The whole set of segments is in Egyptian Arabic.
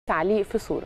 تعليق في صوره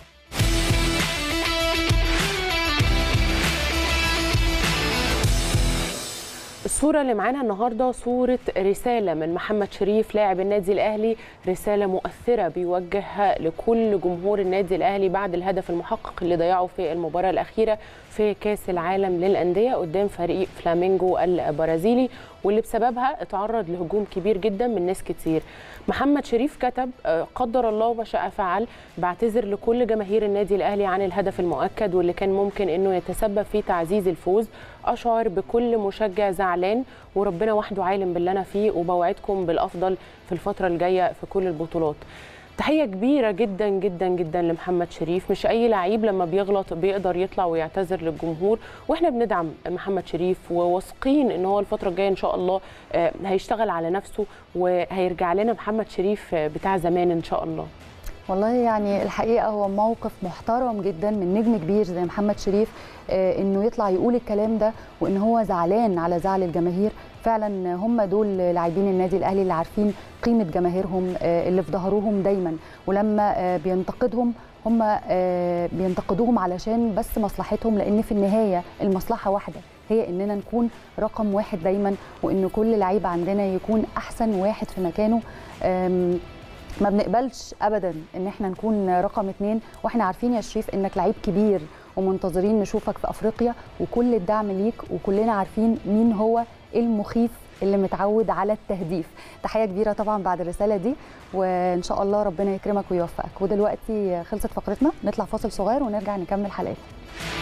الصورة اللي معانا النهاردة صورة رسالة من محمد شريف لاعب النادي الأهلي رسالة مؤثرة بيوجهها لكل جمهور النادي الأهلي بعد الهدف المحقق اللي ضيعه في المباراة الأخيرة في كأس العالم للأندية قدام فريق فلامينجو البرازيلي واللي بسببها اتعرض لهجوم كبير جدا من ناس كتير محمد شريف كتب قدر الله ما شاء فعل بعتذر لكل جماهير النادي الاهلي عن الهدف المؤكد واللي كان ممكن انه يتسبب في تعزيز الفوز اشعر بكل مشجع زعلان وربنا وحده عالم باللي انا فيه وبوعدكم بالافضل في الفتره الجايه في كل البطولات تحيه كبيره جدا جدا جدا لمحمد شريف مش اي لعيب لما بيغلط بيقدر يطلع ويعتذر للجمهور واحنا بندعم محمد شريف وواثقين ان هو الفتره الجايه ان شاء الله هيشتغل على نفسه وهيرجع لنا محمد شريف بتاع زمان ان شاء الله والله يعني الحقيقه هو موقف محترم جدا من نجم كبير زي محمد شريف انه يطلع يقول الكلام ده وان هو زعلان على زعل الجماهير فعلا هم دول لاعبين النادي الاهلي اللي عارفين قيمه جماهيرهم اللي في ظهرهم دايما ولما بينتقدهم هم بينتقدوهم علشان بس مصلحتهم لان في النهايه المصلحه واحده هي اننا نكون رقم واحد دايما وان كل لعيب عندنا يكون احسن واحد في مكانه ما بنقبلش ابدا ان احنا نكون رقم اتنين واحنا عارفين يا شريف انك لعيب كبير ومنتظرين نشوفك في افريقيا وكل الدعم ليك وكلنا عارفين مين هو المخيف اللي متعود على التهديف تحيه كبيره طبعا بعد الرساله دي وان شاء الله ربنا يكرمك ويوفقك ودلوقتي خلصت فقرتنا نطلع فاصل صغير ونرجع نكمل حلقتنا